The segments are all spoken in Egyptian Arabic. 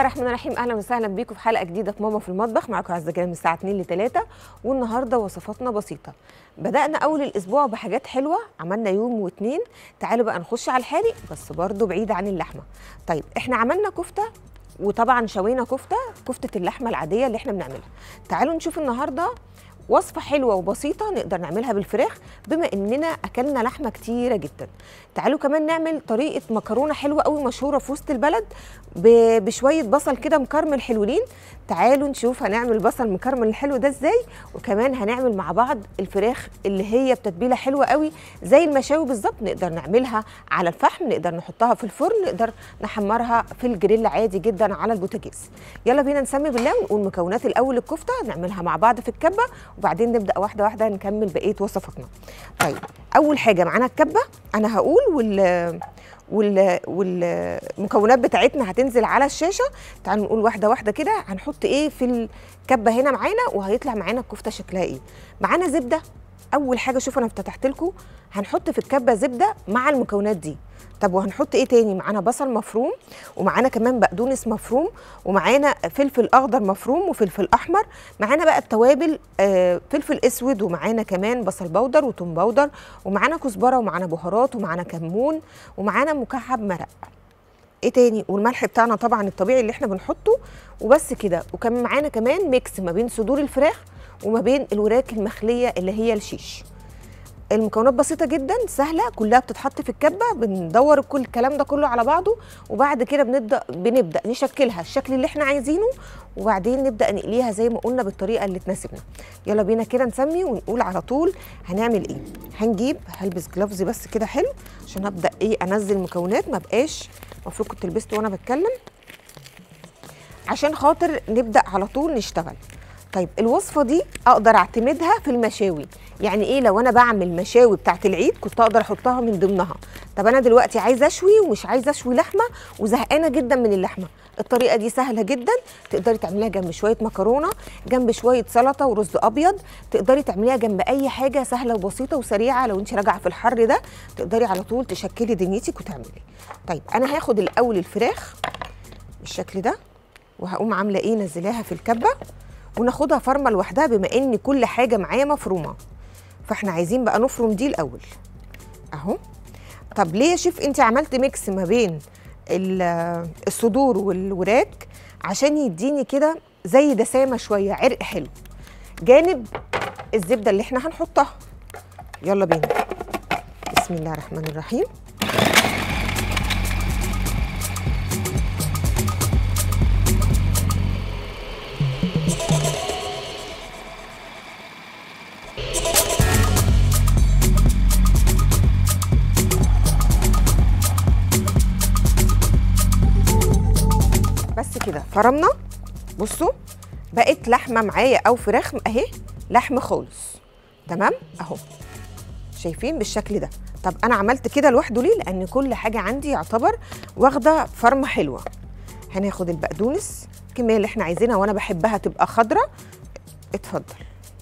الرحمن الرحيم اهلا وسهلا بيكم في حلقه جديده في ماما في المطبخ معاكم عزه جلال من الساعه 2 ل 3 والنهارده وصفاتنا بسيطه بدانا اول الاسبوع بحاجات حلوه عملنا يوم واتنين تعالوا بقى نخش على الحالي بس برضو بعيد عن اللحمه طيب احنا عملنا كفته وطبعا شوينا كفته كفته اللحمه العاديه اللي احنا بنعملها تعالوا نشوف النهارده وصفة حلوة وبسيطة نقدر نعملها بالفراخ بما اننا اكلنا لحمة كتيرة جدا تعالوا كمان نعمل طريقة مكرونة حلوة قوي مشهورة في وسط البلد ب- بشوية بصل كده مكرمل حلوين تعالوا نشوف هنعمل بصل مكرمل الحلو ده ازاي وكمان هنعمل مع بعض الفراخ اللي هي بتتبيلة حلوة قوي زي المشاوي بالظبط نقدر نعملها على الفحم نقدر نحطها في الفرن نقدر نحمرها في الجريل عادي جدا على البوتاجاز يلا بينا نسمي بالله ونقول مكونات الاول الكفته نعملها مع بعض في الكبه وبعدين نبدا واحده واحده نكمل بقيه وصفاتنا طيب اول حاجه معانا الكبه انا هقول وال وال والمكونات بتاعتنا هتنزل على الشاشه تعالوا نقول واحده واحده كده هنحط ايه في الكبه هنا معانا وهيطلع معانا الكفته شكلها ايه معانا زبده اول حاجه شوف انا فتحت لكم هنحط في الكبه زبده مع المكونات دي طب وهنحط ايه تاني معانا بصل مفروم ومعانا كمان بقدونس مفروم ومعانا فلفل اخضر مفروم وفلفل احمر معانا بقى التوابل آه فلفل اسود ومعانا كمان بصل بودر وتوم بودر ومعانا كزبره ومعانا بهارات ومعانا كمون ومعانا مكعب مرق ايه تاني والملح بتاعنا طبعا الطبيعي اللي احنا بنحطه وبس كده وكمان معانا كمان ميكس ما بين صدور الفراخ وما بين الوراك المخليه اللي هي الشيش المكونات بسيطة جدا سهلة كلها بتتحط في الكبة بندور كل الكلام ده كله على بعضه وبعد كده بنبدأ بنبدأ نشكلها الشكل اللي احنا عايزينه وبعدين نبدأ نقليها زي ما قلنا بالطريقة اللي تناسبنا يلا بينا كده نسمي ونقول على طول هنعمل ايه هنجيب هلبس جلافز بس كده حلو عشان ابدأ ايه انزل مكونات ما بقاش المفروض كنت لبست وانا بتكلم عشان خاطر نبدأ على طول نشتغل طيب الوصفه دي اقدر اعتمدها في المشاوي يعني ايه لو انا بعمل مشاوي بتاعه العيد كنت اقدر احطها من ضمنها طب انا دلوقتي عايزه اشوي ومش عايزه اشوي لحمه وزهقانه جدا من اللحمه الطريقه دي سهله جدا تقدري تعمليها جنب شويه مكرونه جنب شويه سلطه ورز ابيض تقدري تعمليها جنب اي حاجه سهله وبسيطه وسريعه لو انت راجعه في الحر ده تقدري على طول تشكلي دنيتك وتعملي طيب انا هاخد الاول الفراخ بالشكل ده وهقوم عامله ايه نزلاها في الكبه وناخدها فرمه لوحدها بما ان كل حاجه معايا مفرومه فاحنا عايزين بقى نفرم دي الاول اهو طب ليه يا شيف انت عملت ميكس ما بين ال- الصدور والوراك عشان يديني كده زي دسامه شويه عرق حلو جانب الزبده اللي احنا هنحطها يلا بينا بسم الله الرحمن الرحيم بس كده فرمنا بصوا بقت لحمه معايا او فراخ اهي لحم خالص تمام اهو شايفين بالشكل ده طب انا عملت كده لوحده ليه لان كل حاجه عندي يعتبر واخده فرمه حلوه هناخد البقدونس الكميه اللي احنا عايزينها وانا بحبها تبقى خضره اتفضل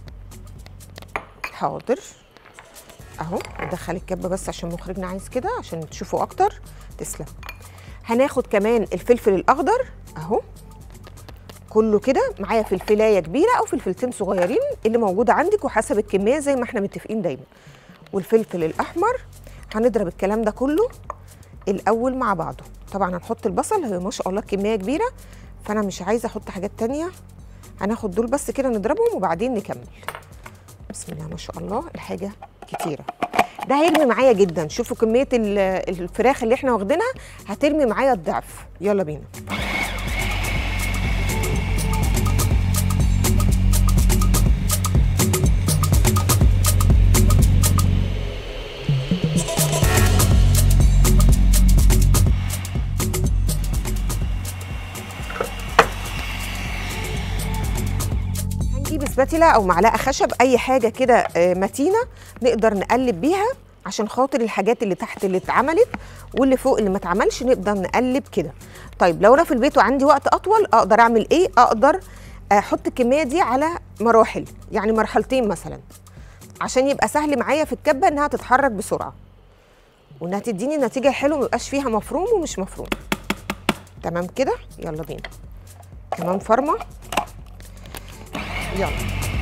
حاضر اهو ندخل الكبه بس عشان مخرجنا عايز كده عشان تشوفوا اكتر تسلم هناخد كمان الفلفل الاخضر اهو كله كده معايا فلفلايه كبيره او فلفلتين صغيرين اللي موجوده عندك وحسب الكميه زي ما احنا متفقين دايما والفلفل الاحمر هنضرب الكلام ده كله الاول مع بعضه طبعا هنحط البصل هي ما شاء الله كميه كبيره فانا مش عايزه احط حاجات تانية هناخد دول بس كده نضربهم وبعدين نكمل بسم الله ما شاء الله الحاجه كتيره ده هيرمي معايا جدا شوفوا كميه ال- الفراخ اللي احنا واخدينها هترمي معايا الضعف يلا بينا هنجيب سباتيلا او معلقه خشب اي حاجه كده آه، متينه نقدر نقلب بيها عشان خاطر الحاجات اللي تحت اللي اتعملت واللي فوق اللي ما اتعملش نقدر نقلب كده طيب لو انا في البيت وعندي وقت اطول اقدر اعمل ايه اقدر احط الكميه دي على مراحل يعني مرحلتين مثلا عشان يبقى سهل معايا في الكبه انها تتحرك بسرعه وانها تديني نتيجه حلوه ما يبقاش فيها مفروم ومش مفروم تمام كده يلا بينا كمان فرمه يلا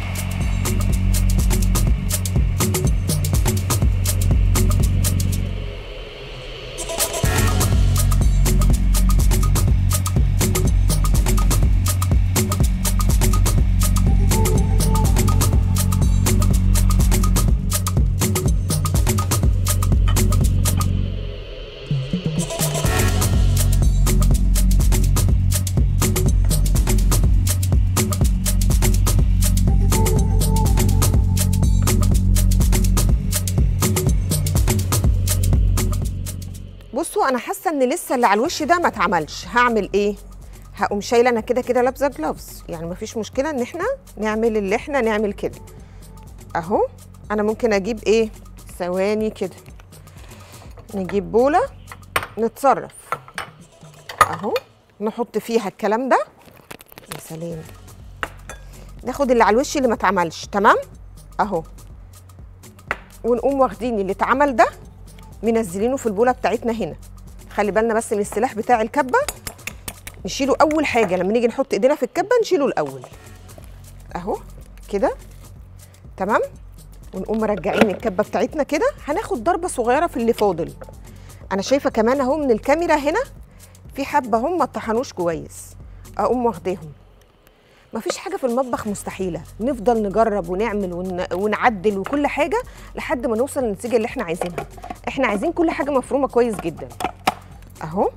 بصوا انا حاسه ان لسه اللي على الوش ده ما اتعملش هعمل ايه هقوم شايله انا كده كده لابسه جلافز يعني مفيش مشكله ان احنا نعمل اللي احنا نعمل كده اهو انا ممكن اجيب ايه ثواني كده نجيب بوله نتصرف اهو نحط فيها الكلام ده يا سلام ناخد اللي على الوش اللي ما اتعملش تمام اهو ونقوم واخدين اللي اتعمل ده منزلينه في البوله بتاعتنا هنا خلي بالنا بس من السلاح بتاع الكبه نشيله اول حاجه لما نيجي نحط ايدينا في الكبه نشيله الاول اهو كده تمام ونقوم مرجعين الكبه بتاعتنا كده هناخد ضربه صغيره في اللي فاضل انا شايفه كمان اهو من الكاميرا هنا في حبه هم ما اتطحنوش كويس اقوم واخداهم مفيش حاجه في المطبخ مستحيله نفضل نجرب ونعمل ون... ونعدل وكل حاجه لحد ما نوصل للنتيجه اللي احنا عايزينها احنا عايزين كل حاجه مفرومه كويس جدا اهو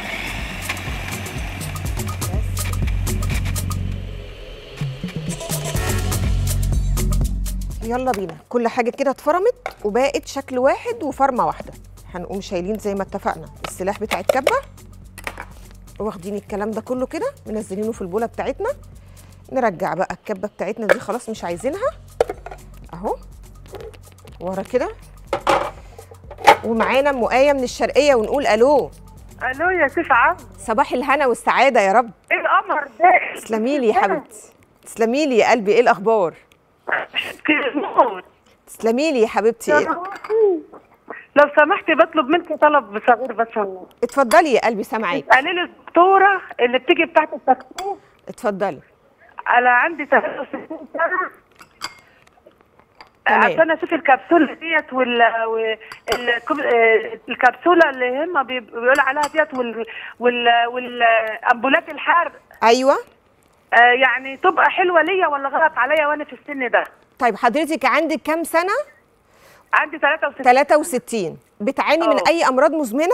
يلا بينا كل حاجه كده اتفرمت وبقت شكل واحد وفرمه واحده هنقوم شايلين زي ما اتفقنا السلاح بتاع الكبه واخدين الكلام ده كله كده منزلينه في البوله بتاعتنا نرجع بقى الكبه بتاعتنا دي خلاص مش عايزينها اهو ورا كده ومعانا ام ايه من الشرقيه ونقول الو الو يا سيف عبد صباح الهنا والسعاده يا رب ايه القمر ده تسلمي لي يا حبيبتي تسلمي لي يا قلبي ايه الاخبار موت تسلمي لي يا حبيبتي إيه؟ لو سمحتي بطلب منك طلب صغير بس والله اتفضلي يا قلبي سامعاك قالي لي الدكتوره اللي بتيجي بتاعت التكتيك اتفضلي انا عندي 63 سنه تمام. عشان اشوف الكبسوله ديت وال وال- الكب- آه، الكبسوله اللي هم بي- بيقولوا عليها ديت وال وال والامبولات الحرق ايوه آه، يعني تبقى حلوه ليا ولا غلط عليا وانا في السن ده طيب حضرتك عندك كام سنه عندي 63 63 بتعاني من اه. اي امراض مزمنه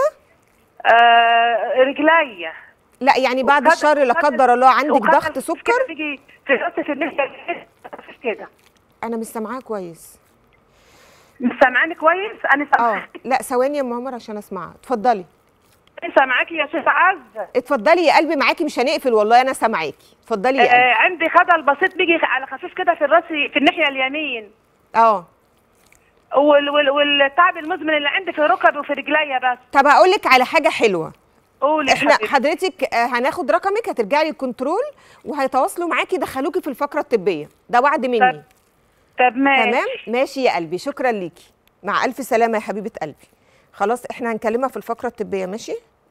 آه رجليا لا يعني بعد وخد- الشر لا خد- قدر الله عندك وخد ضغط كده سكر تيجي في راسي الناحيه كده انا مش سامعاه كويس مش سامعاني كويس انا اه سامعاكي لا ثواني يا ام عمر عشان اسمعها اتفضلي أنا سامعاكي يا شيخ عزه اتفضلي يا قلبي معاكي مش هنقفل والله انا سامعاكي اتفضلي يا قلبي آه عندي خدل بسيط بيجي على خفيف كده في الراس في الناحيه اليمين اه وال وال والتعب المزمن اللي عندي في ركبي وفي رجليا بس طب هقول لك على حاجه حلوه قولي احنا حبيبتي. حضرتك آه، هناخد رقمك هترجعي الكنترول وهيتواصلوا معاكي يدخلوكي في الفقره الطبيه ده وعد مني طب طب ماشي تمام ماشي يا قلبي شكرا ليكي مع الف سلامه يا حبيبه قلبي خلاص احنا هنكلمها في الفقره الطبيه ماشي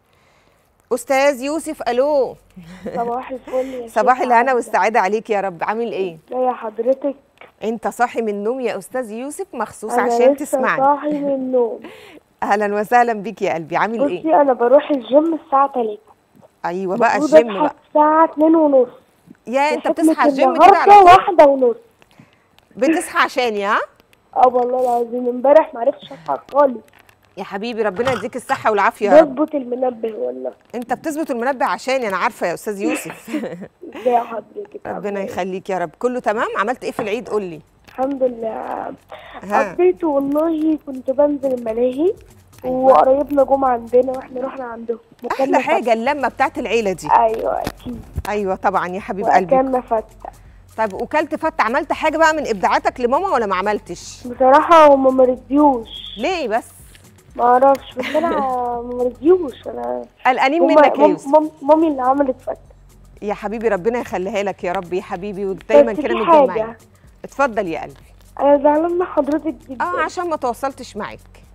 استاذ يوسف الو صباح الفل يا صباح شيخة الهنا عزة. والسعاده عليك يا رب عامل ايه لا يا حضرتك انت صاحي من النوم يا استاذ يوسف مخصوص انا عشان لسه تسمعني صاحي من النوم اهلا وسهلا بيك يا قلبي عامل ايه بصي انا بروح الجيم الساعه 3 ايوه بقى المفروض الجيم اصحى بقى الساعه 2 ونص يا انت وحكمة بتصحى الجيم كده النهارده على طول واحدة ونص بتصحى عشاني ها اه والله العظيم امبارح معرفتش اصحى خالص يا حبيبي ربنا يديك الصحه والعافيه يا رب بظبط المنبه والله انت بتظبط المنبه عشاني انا عارفه يا استاذ يوسف ازاي يا حضرتك ربنا عاملة إيه؟ يخليك يا رب كله تمام عملت ايه في العيد قول لي الحمد لله ها. قضيت والله كنت بنزل الملاهي أيوة. وقرايبنا جم عندنا واحنا رحنا عندهم احلى وكلنا حاجه اللمه بتاعت العيله دي فتة. ايوه اكيد ايوه طبعا يا حبيب قلبي واكلنا فته طيب وكلت فت عملت حاجه بقى من ابداعاتك لماما ولا ما عملتش بصراحه هما مرضيوش ليه بس ما اعرفش بس انا ما رضيوش انا قلقانين هما- منك يا مام- يوسف مام- مامي اللي عملت فتة يا حبيبي ربنا يخليها لك يا رب يا حبيبي ودايما بس كده في متجمعين حاجة. اتفضل يا قلبي انا زعلانه من حضرتك جدا اه عشان ما تواصلتش معاك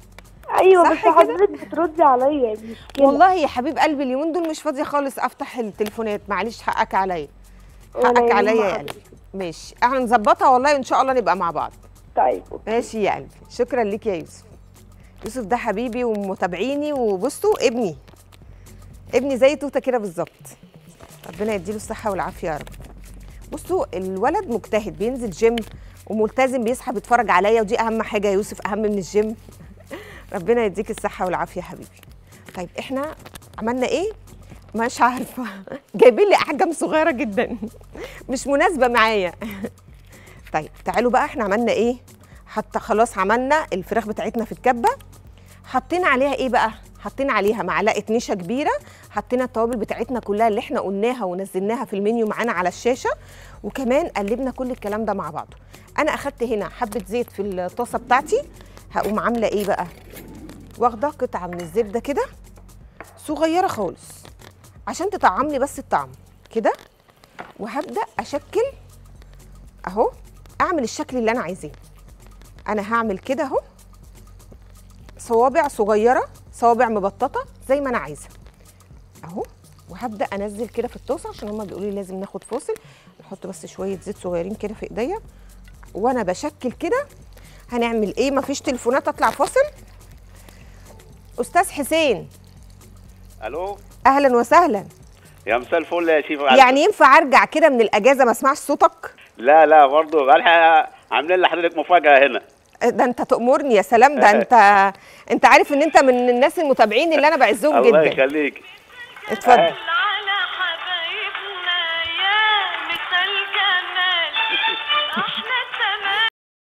ايوه صح بس كده؟ حضرتك بتردي عليا دي مشكله والله يا حبيب قلبي اليومين دول مش فاضيه خالص افتح التليفونات معلش حقك عليا ولا حقك يهمك عليا يا حضرتك. قلبي ماشي احنا نظبطها والله ان شاء الله نبقى مع بعض طيب أوكي. ماشي يا قلبي شكرا ليك يا يوسف يوسف ده حبيبي ومتابعيني وبصوا ابني ابني زي توته كده بالظبط ربنا يديله الصحه والعافيه يا رب بصوا الولد مجتهد بينزل جيم وملتزم بيصحى بيتفرج عليا ودي اهم حاجه يا يوسف اهم من الجيم ربنا يديك الصحه والعافيه يا حبيبي طيب احنا عملنا ايه مش عارفه جايبين لي احجام صغيره جدا مش مناسبه معايا طيب تعالوا بقى احنا عملنا ايه حتى خلاص عملنا الفراخ بتاعتنا في الكبه حطينا عليها ايه بقى حطينا عليها معلقه نشا كبيره حطينا التوابل بتاعتنا كلها اللي احنا قلناها ونزلناها في المنيو معانا على الشاشه وكمان قلبنا كل الكلام ده مع بعضه انا اخدت هنا حبه زيت في الطاسه بتاعتي هقوم عامله ايه بقى واخده قطعه من الزبده كده صغيره خالص عشان تطعم لي بس الطعم كده وهبدا اشكل اهو اعمل الشكل اللي انا عايزاه انا هعمل كده اهو صوابع صغيره صوابع مبططه زي ما انا عايزه اهو وهبدا انزل كده في الطاسه عشان هما بيقولوا لي لازم ناخد فاصل نحط بس شويه زيت صغيرين كده في ايديا وانا بشكل كده هنعمل ايه مفيش تليفونات اطلع فاصل استاذ حسين الو اهلا وسهلا يا مساء الفل يا شيف يعني ينفع ارجع كده من الاجازه ما اسمعش صوتك لا لا برضه احنا عاملين لحضرتك مفاجاه هنا ده انت تأمرني يا سلام ده انت انت عارف ان انت من الناس المتابعين اللي انا بعزهم الله جدا يخليك اتفضل آه. على حبايبنا يا مثال جمال احنا التمام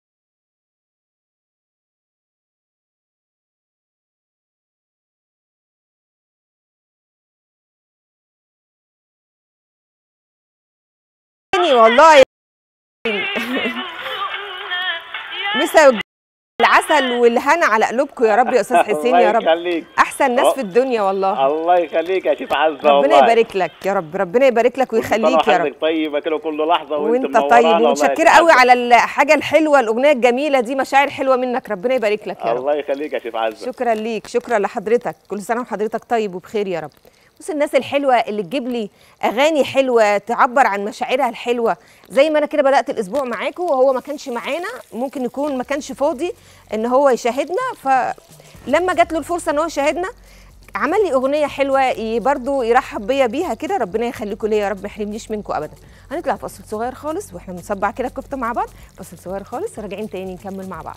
والله يا مسا العسل والهنا على قلوبكم يا رب يا استاذ حسين يا الله رب يخليك احسن ناس أه. في الدنيا والله الله يخليك يا شيف عزه ربنا والله يبارك لك يا رب ربنا يبارك لك كل سنة ويخليك يا رب وحضرتك طيبه كده كل لحظه وانت وانت منورانا طيب والله ومتشكره يا قوي شيف على الحاجه الحلوه الاغنيه الجميله دي مشاعر حلوه منك ربنا يبارك لك يا عزة. رب الله يخليك يا شيف عزه شكرا ليك شكرا لحضرتك كل سنه وحضرتك طيب وبخير يا رب بص الناس الحلوه اللي تجيب لي اغاني حلوه تعبر عن مشاعرها الحلوه زي ما انا كده بدات الاسبوع معاكم وهو ما كانش معانا ممكن يكون ما كانش فاضي ان هو يشاهدنا فلما جات له الفرصه ان هو يشاهدنا عمل لي اغنيه حلوه برضه يرحب بيا بيها كده ربنا يخليكم ليا يا رب ما يحرمنيش منكم ابدا هنطلع فاصل صغير خالص واحنا بنصبع كده الكفته مع بعض فاصل صغير خالص راجعين تاني نكمل مع بعض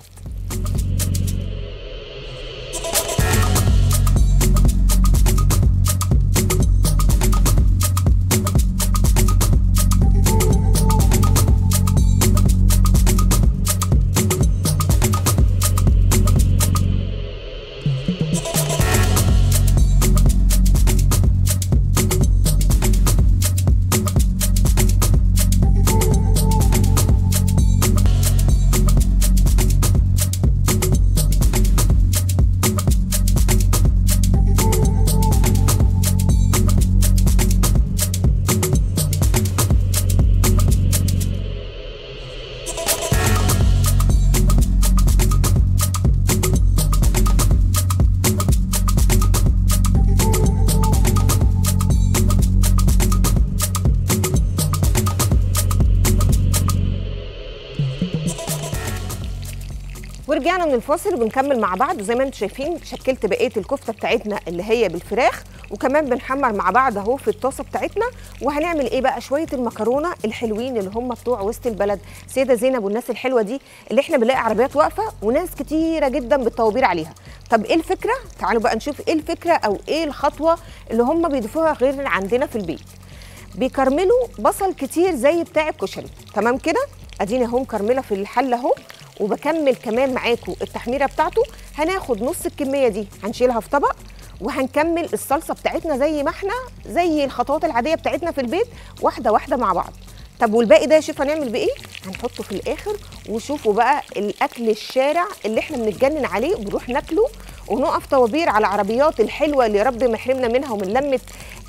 ورجعنا من الفاصل وبنكمل مع بعض وزي ما انتم شايفين شكلت بقيه الكفته بتاعتنا اللي هي بالفراخ وكمان بنحمر مع بعض اهو في الطاسه بتاعتنا وهنعمل ايه بقى شويه المكرونه الحلوين اللي هم بتوع وسط البلد سيده زينب والناس الحلوه دي اللي احنا بنلاقي عربيات واقفه وناس كتيره جدا بالطوابير عليها طب ايه الفكره تعالوا بقى نشوف ايه الفكره او ايه الخطوه اللي هم بيضيفوها غير عندنا في البيت بيكرملوا بصل كتير زي بتاع الكشري تمام كده اديني اهو مكرمله في الحله اهو وبكمل كمان معاكم التحميره بتاعته هناخد نص الكميه دي هنشيلها في طبق وهنكمل الصلصه بتاعتنا زي ما احنا زي الخطوات العاديه بتاعتنا في البيت واحده واحده مع بعض طب والباقي ده شوف هنعمل بايه هنحطه في الاخر وشوفوا بقى الاكل الشارع اللي احنا بنتجنن عليه وبنروح ناكله ونقف طوابير على العربيات الحلوه اللي يا رب ما يحرمنا منها ومن لمه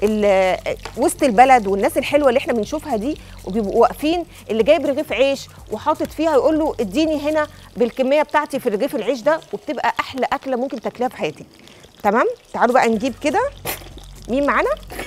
ال- وسط البلد والناس الحلوه اللي احنا بنشوفها دي وبيبقوا واقفين اللي جايب رغيف عيش وحاطط فيها يقول له اديني هنا بالكميه بتاعتي في رغيف العيش ده وبتبقى احلى اكله ممكن تاكليها في حياتك تمام تعالوا بقى نجيب كده مين معانا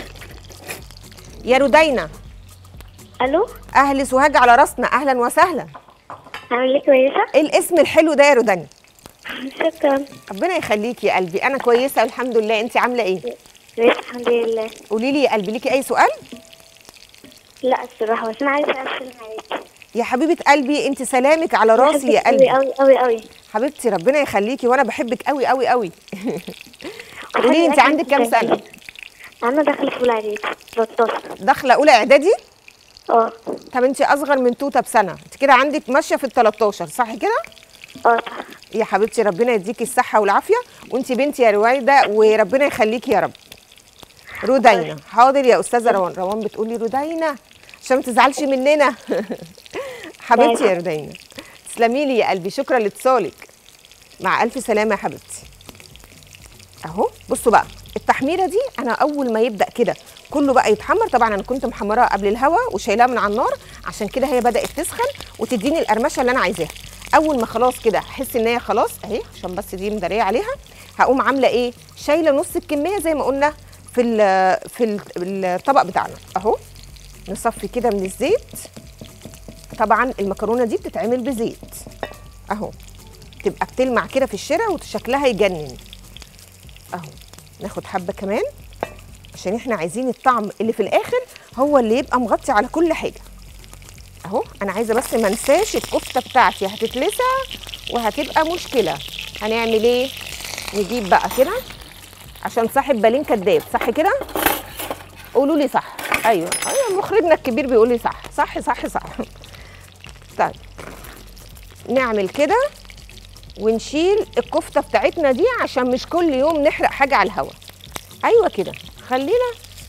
يا رودينا الو اهل سوهاج على راسنا اهلا وسهلا عامل ايه كويسه ايه الاسم الحلو ده يا رودينا شكرا ربنا يخليكي يا قلبي انا كويسه الحمد لله انت عامله ايه كويسه الحمد لله قولي لي يا قلبي ليكي اي سؤال لا الصراحه بس انا عايزه اسلم عليك يا حبيبه قلبي انت سلامك على راسي يا قلبي قوي قوي قوي حبيبتي ربنا يخليكي وانا بحبك قوي قوي قوي قولي لي انت عندك كام سنه انا داخل في اولى 13 داخله اولى اعدادي اه طب انت اصغر من توته بسنه انت كده عندك ماشيه في ال 13 صح كده اه صح يا حبيبتي ربنا يديكي الصحه والعافيه وانت بنتي يا رويده وربنا يخليكي يا رب رودينا حاضر يا استاذه روان روان بتقولي رودينا عشان ما تزعلش مننا حبيبتي يا رودينا تسلمي لي يا قلبي شكرا لاتصالك مع الف سلامه يا حبيبتي اهو بصوا بقى التحميره دي انا اول ما يبدا كده كله بقى يتحمر طبعا انا كنت محمراها قبل الهوا وشايلاها من على النار عشان كده هي بدات تسخن وتديني القرمشه اللي انا عايزاها اول ما خلاص كده احس ان هي خلاص اهي عشان بس دي مداريه عليها هقوم عامله ايه شايله نص الكميه زي ما قلنا في ال في ال- الطبق بتاعنا اهو نصفي كده من الزيت طبعا المكرونه دي بتتعمل بزيت اهو تبقى بتلمع كده في الشارع وشكلها يجنن اهو ناخد حبه كمان عشان احنا عايزين الطعم اللي في الاخر هو اللي يبقى مغطي على كل حاجه اهو انا عايزه بس ما انساش الكفته بتاعتي هتتلسع وهتبقى مشكله هنعمل ايه نجيب بقى كده عشان صاحب بالين كداب صح كده قولوا لي صح ايوه ايوه مخرجنا الكبير بيقول لي صح صح صح صح طيب نعمل كده ونشيل الكفته بتاعتنا دي عشان مش كل يوم نحرق حاجه على الهوا ايوه كده خلينا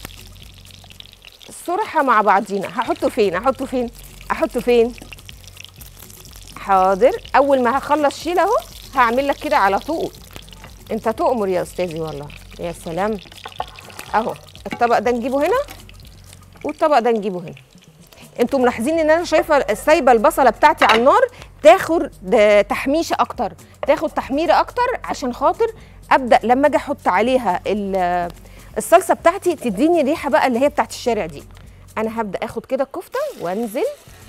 صراحة مع بعضينا هحطه فين احطه فين احطه فين حاضر اول ما هخلص شيل اهو هعمل لك كده على طول انت تؤمر يا استاذي والله يا سلام اهو الطبق ده نجيبه هنا والطبق ده نجيبه هنا انتوا ملاحظين ان انا شايفه سايبه البصله بتاعتي على النار تاخد ده تحميشه اكتر تاخد تحميره اكتر عشان خاطر ابدا لما اجي احط عليها ال- الصلصه بتاعتي تديني ريحه بقى اللي هي بتاعت الشارع دي انا هبدا اخد كده الكفته وانزل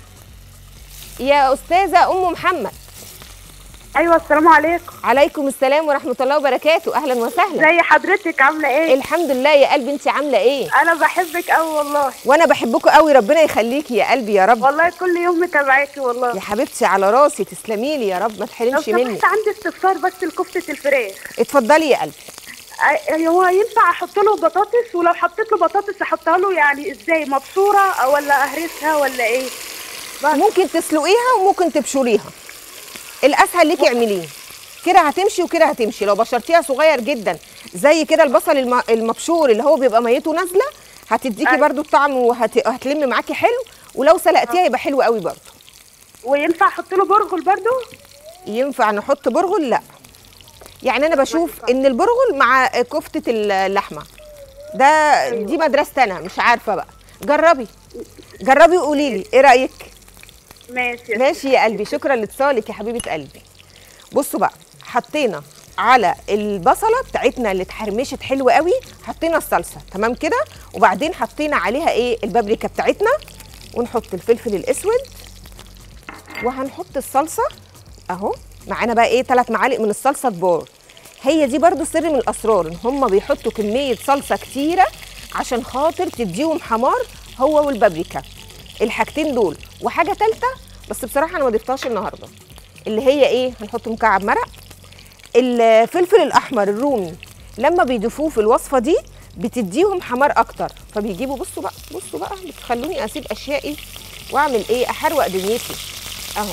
يا استاذه ام محمد ايوه السلام عليكم عليكم السلام ورحمه الله وبركاته اهلا وسهلا زي حضرتك عامله ايه الحمد لله يا قلبي انت عامله ايه انا بحبك قوي والله وانا بحبكم قوي ربنا يخليكي يا قلبي يا رب والله كل يوم متابعاكي والله يا حبيبتي على راسي تسلمي لي يا رب ما لو تحرمش مني سمحت عندي استفسار بس لكفته الفراخ اتفضلي يا قلبي أي- هو ينفع احط له بطاطس ولو حطيت له بطاطس احطها له يعني ازاي مبشوره أو ولا اهرسها ولا ايه ممكن تسلقيها وممكن تبشريها الاسهل ليكي اعمليه كده هتمشي وكده هتمشي لو بشرتيها صغير جدا زي كده البصل الم- المبشور اللي هو بيبقى ميته نازله هتديكي أيوة. برضو الطعم وهتلم معاكي حلو ولو سلقتيها يبقى حلو قوي برضو وينفع احط له برغل برضو ينفع نحط برغل لا يعني انا بشوف ان البرغل مع كفته اللحمه ده دي مدرسه انا مش عارفه بقى جربي جربي وقولي لي ايه رايك ماشي ماشي يا قلبي شكرا لاتصالك يا حبيبه قلبي بصوا بقى حطينا على البصله بتاعتنا اللي اتحرمشت حلوه قوي حطينا الصلصه تمام كده وبعدين حطينا عليها ايه البابريكا بتاعتنا ونحط الفلفل الاسود وهنحط الصلصه اهو معانا بقى ايه ثلاث معالق من الصلصه كبار هي دي برضو سر من الاسرار ان هم بيحطوا كميه صلصه كتيره عشان خاطر تديهم حمار هو والبابريكا الحاجتين دول وحاجه ثالثه بس بصراحه انا ما ضفتهاش النهارده اللي هي ايه هنحط مكعب مرق الفلفل الاحمر الرومي لما بيضيفوه في الوصفه دي بتديهم حمار اكتر فبيجيبوا بصوا بقى بصوا بقى بتخلوني اسيب اشيائي واعمل ايه احروق دنيتي اهو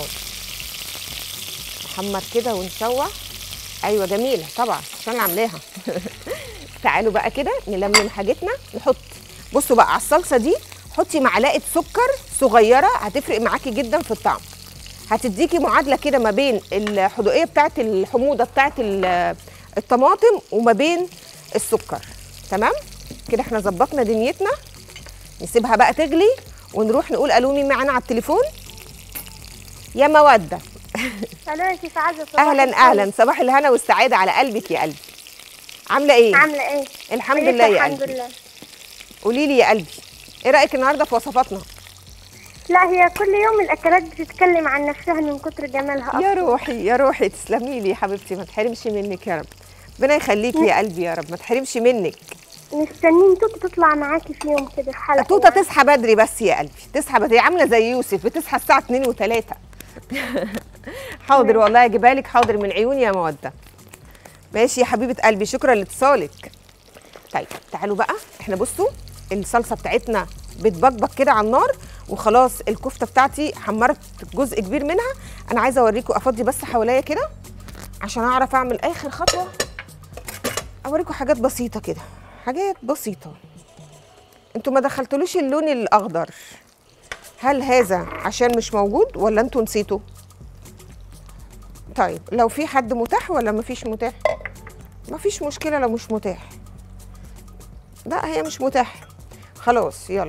نحمر كده ونشوح ايوه جميله طبعا عشان اللي عاملاها تعالوا بقى كده نلملم حاجتنا نحط بصوا بقى على الصلصه دي حطي معلقه سكر صغيره هتفرق معاكي جدا في الطعم هتديكي معادله كده ما بين الحدوقيه بتاعت الحموضه بتاعت ال- الطماطم وما بين السكر تمام كده احنا ظبطنا دنيتنا نسيبها بقى تغلي ونروح نقول الو مين معانا على التليفون يا موده الو يا شيف عزه صباح اهلا الخير. اهلا صباح الهنا والسعاده على قلبك يا قلبي عامله ايه عامله ايه الحمد كويسة لله يا الحمد قلبي لله قولي لي يا قلبي ايه رايك النهارده في وصفاتنا لا هي كل يوم الاكلات بتتكلم عن نفسها من كتر جمالها يا أصلاً. روحي يا روحي تسلمي لي يا حبيبتي ما تحرمش منك يا رب ربنا يخليكي يا قلبي يا رب ما تحرمش منك مستنيين توتة تطلع معاكي في يوم كده في حلقه توته يعني. تصحى بدري بس يا قلبي تصحى بدري عامله زي يوسف بتصحى الساعه 2 و3 حاضر والله اجيبها لك حاضر من عيوني يا موده ماشي يا حبيبه قلبي شكرا لاتصالك طيب تعالوا بقى احنا بصوا الصلصه بتاعتنا بتبقبق كده على النار وخلاص الكفته بتاعتي حمرت جزء كبير منها انا عايزه اوريكم افضي بس حواليا كده عشان اعرف اعمل اخر خطوه اوريكم حاجات بسيطه كده حاجات بسيطه انتوا ما دخلتولوش اللون الاخضر هل هذا عشان مش موجود ولا انتوا نسيتوا طيب لو في حد متاح ولا مفيش متاح مفيش مشكله لو مش متاح لا هي مش متاحه خلاص يلا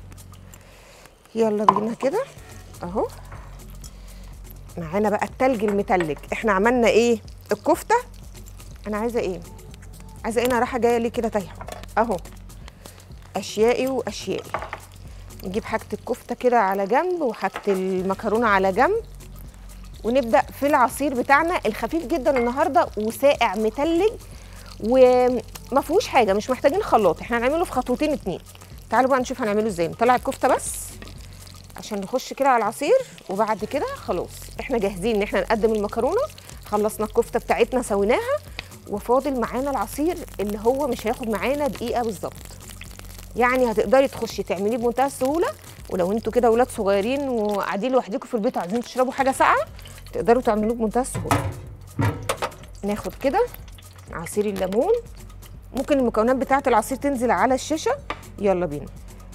يلا بينا كده اهو معانا بقى التلج المتلج احنا عملنا ايه الكفته انا عايزه ايه عايزه ايه انا رايحه جايه ليه كده تايهه اهو اشيائي واشيائي نجيب حاجه الكفته كده على جنب وحاجه المكرونه على جنب ونبدا في العصير بتاعنا الخفيف جدا النهارده وساقع متلج وما فيهوش حاجه مش محتاجين خلاط احنا هنعمله في خطوتين اتنين تعالوا بقى نشوف هنعمله ازاي نطلع الكفته بس عشان نخش كده على العصير وبعد كده خلاص احنا جاهزين ان احنا نقدم المكرونه خلصنا الكفته بتاعتنا سويناها وفاضل معانا العصير اللي هو مش هياخد معانا دقيقه بالظبط يعني هتقدري تخشي تعمليه بمنتهى السهوله ولو انتوا كده ولاد صغيرين وقاعدين لوحدكم في البيت وعايزين تشربوا حاجه ساقعه تقدروا تعملوه بمنتهى السهوله ناخد كده عصير الليمون ممكن المكونات بتاعه العصير تنزل على الشاشه يلا بينا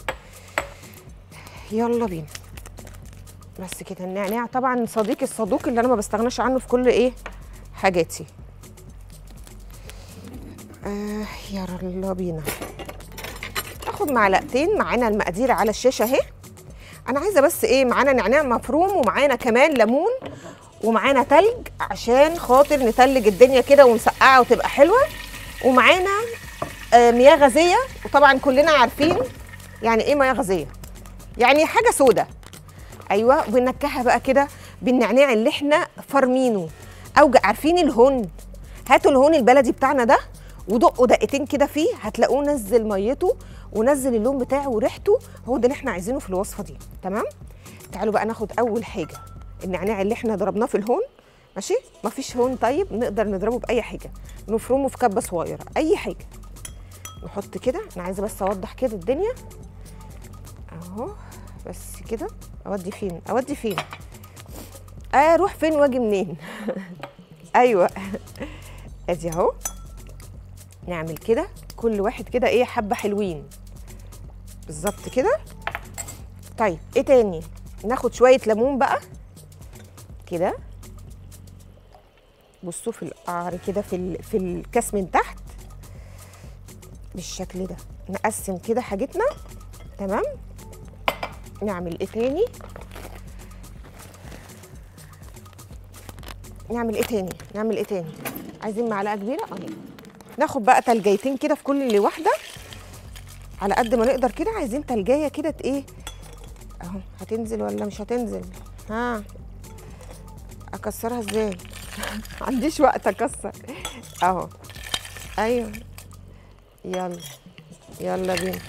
يلا بينا بس كده النعناع طبعا صديقي الصدوق اللي انا ما بستغناش عنه في كل ايه حاجاتي آه يلا بينا اخد معلقتين معانا المقادير على الشاشه اهي انا عايزه بس ايه معانا نعناع مفروم ومعانا كمان ليمون ومعانا تلج عشان خاطر نتلج الدنيا كده ونسقعها وتبقى حلوه ومعانا آه مياه غازيه وطبعا كلنا عارفين يعني ايه مياه غازيه يعني حاجه سودة ايوه وبنكهها بقى كده بالنعناع اللي احنا فرمينه او ج- عارفين الهون هاتوا الهون البلدي بتاعنا ده ودقوا دقتين كده فيه هتلاقوه نزل ميته ونزل اللون بتاعه وريحته هو ده اللي احنا عايزينه في الوصفه دي تمام تعالوا بقى ناخد اول حاجه النعناع اللي احنا ضربناه في الهون ماشي مفيش هون طيب نقدر نضربه باي حاجه نفرمه في كبه صغيره اي حاجه نحط كده انا عايزه بس اوضح كده الدنيا اهو بس كده اودي فين اودي فين اروح فين واجي منين ايوه ادي اهو نعمل كده كل واحد كده ايه حبه حلوين بالظبط كده طيب ايه تاني ناخد شويه ليمون بقى كده بصوا في القعر كده في ال- في الكاس من تحت بالشكل ده نقسم كده حاجتنا تمام نعمل ايه تاني نعمل ايه تاني نعمل ايه تاني عايزين معلقه كبيره اه ناخد بقى تلجيتين كده في كل واحده على قد ما نقدر كده عايزين تلجايه كده ت- ايه اهو هتنزل ولا مش هتنزل ها اكسرها ازاي عنديش وقت اكسر اهو ايوه يلا يلا بينا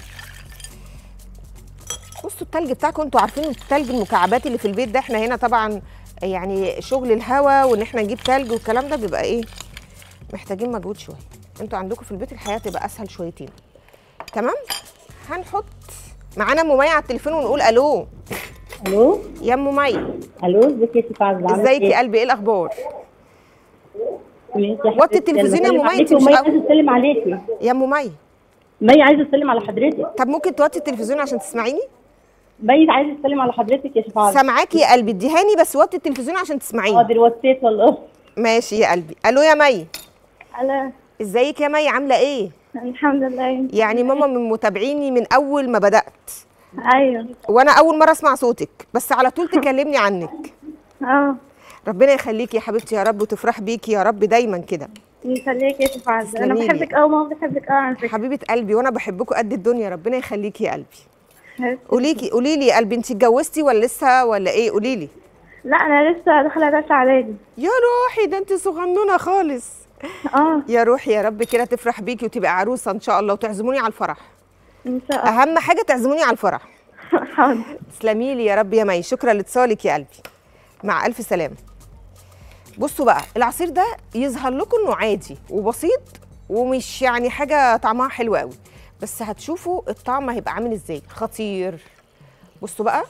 بصوا التلج بتاعكم انتوا عارفين التلج المكعبات اللي في البيت ده احنا هنا طبعا يعني شغل الهوا وان احنا نجيب تلج والكلام ده بيبقى ايه محتاجين مجهود شويه انتوا عندكم في البيت الحياه تبقى اسهل شويتين تمام هنحط معانا ام مي على التليفون ونقول الو الو يا ام مي الو ازيك يا ست عزة عاملة ازيك إيه؟ يا قلبي ايه الاخبار ماشي يا وطي حبيبتي، التلفزيون يا أنا أم مي، بسلم أنت عليكي مش ومي قوي. عايزه اسلم عليكي يا ام مي مي عايزه اسلم على حضرتك طب ممكن توطي التلفزيون عشان تسمعيني مي عايزه اسلم على حضرتك يا شيخ عزة سامعاكي يا قلبي اديهاني بس وطي التلفزيون عشان تسمعيني حاضر وطيت والله ماشي يا قلبي الو يا مي انا ازيك يا مي عامله ايه الحمد لله يعني ماما من متابعيني من اول ما بدات ايوه وانا اول مره اسمع صوتك بس على طول تكلمني عنك اه ربنا يخليكي يا حبيبتي يا رب وتفرح بيكي يا رب دايما كده يخليك يا شيخ عز انا تسلميلي. بحبك قوي ماما بحبك قوي على فكره حبيبه قلبي وانا بحبكم قد الدنيا ربنا يخليكي يا قلبي حبيبتي. قولي لي قولي لي يا قلبي انت اتجوزتي ولا لسه ولا ايه قولي لي لا انا لسه داخله تالتة اعدادي يا روحي ده انت صغنونه خالص اه يا روحي يا رب كده تفرح بيكي وتبقى عروسه ان شاء الله وتعزموني على الفرح ان شاء الله اهم حاجه تعزموني على الفرح حاضر تسلمي لي يا رب يا مي شكرا لاتصالك يا قلبي مع الف سلامه بصوا بقى العصير ده يظهر لكم انه عادي وبسيط ومش يعني حاجه طعمها حلو قوي بس هتشوفوا الطعم هيبقى عامل ازاي خطير بصوا بقى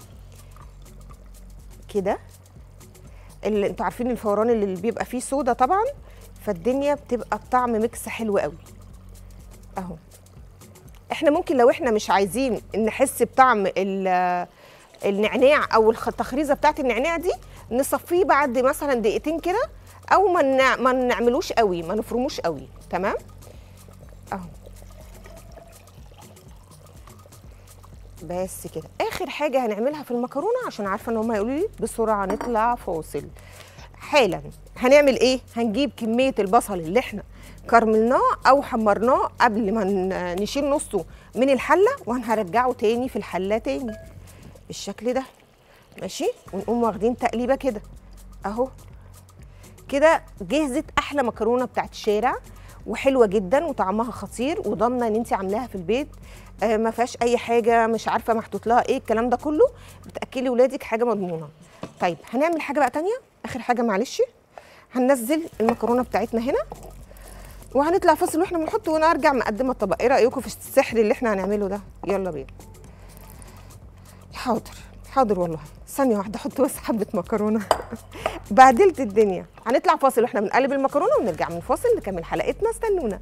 كده اللي انتوا عارفين الفوران اللي بيبقى فيه صودا طبعا فالدنيا بتبقى الطعم ميكس حلو قوي اهو احنا ممكن لو احنا مش عايزين نحس بطعم ال- النعناع او الخ- التخريزه بتاعت النعناع دي نصفيه بعد مثلا دقيقتين كده او ما نع- ما نعملوش قوي ما نفرموش قوي تمام اهو بس كده اخر حاجه هنعملها في المكرونه عشان عارفه ان هم هيقولوا لي بسرعه نطلع فاصل حالا هنعمل ايه هنجيب كميه البصل اللي احنا كرملناه او حمرناه قبل ما ن- نشيل نصه من الحله وهنرجعه تاني في الحله تاني بالشكل ده ماشي ونقوم واخدين تقليبه كده اهو كده جهزت احلى مكرونه بتاعت الشارع وحلوه جدا وطعمها خطير وضامنه ان انت عاملاها في البيت آه ما فيهاش اي حاجه مش عارفه محطوط لها ايه الكلام ده كله بتاكلي ولادك حاجه مضمونه طيب هنعمل حاجه بقى تانية اخر حاجه معلش هننزل المكرونه بتاعتنا هنا وهنطلع فاصل واحنا بنحط ونرجع مقدمه الطبق ايه رايكم في السحر اللي احنا هنعمله ده يلا بينا حاضر حاضر والله ثانية واحدة احط بس حبة مكرونة بهدلت الدنيا هنطلع فاصل واحنا بنقلب المكرونة ونرجع من فاصل نكمل حلقتنا استنونا